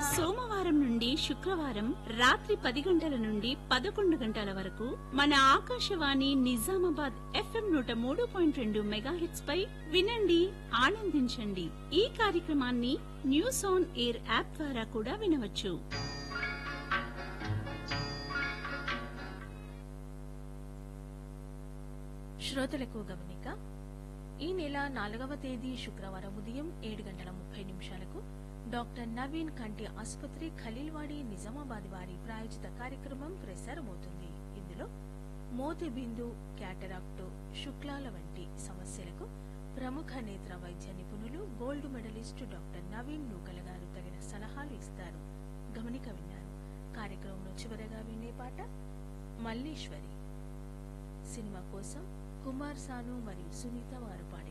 సోమవారం నుండి శుక్రవారం రాత్రి పది గంటల నుండి పదకొండు గంటల వరకు మన ఆకాశవాణి నిజామాబాద్ ఎఫ్ఎం నూట మూడు పాయింట్ రెండు మెగాహెట్స్ పై వినండి ఆనందించండి ఈ కార్యక్రమాన్ని న్యూస్ ఆన్ ఎయిర్ యాప్ ద్వారా కూడా వినవచ్చు శ్రోతలకు గమనిక ఈ నెల నాలుగవ తేదీ శుక్రవారం ఉదయం ఏడు గంటల ముప్పై నిమిషాలకు డాక్టర్ నవీన్ కంటి ఆసుపత్రి ఖలీల్వాడి నిజామాబాద్ వారి ప్రాయోజిత కార్యక్రమం ప్రసారమవుతుంది ఇందులో మోతి బిందు క్యాటరాక్టు శుక్లాల వంటి సమస్యలకు ప్రముఖ నేత్ర వైద్య నిపుణులు gold medalist doctor Naveen Nukala garu తగిన సలహాలు ఇస్తారు గమనిక విన్నారు కార్యక్రమంలో చివరగా వినే పాట మల్లీశ్వరి సినిమా కోసం కుమార్ సాను మరియు సునీత వారు పాడిన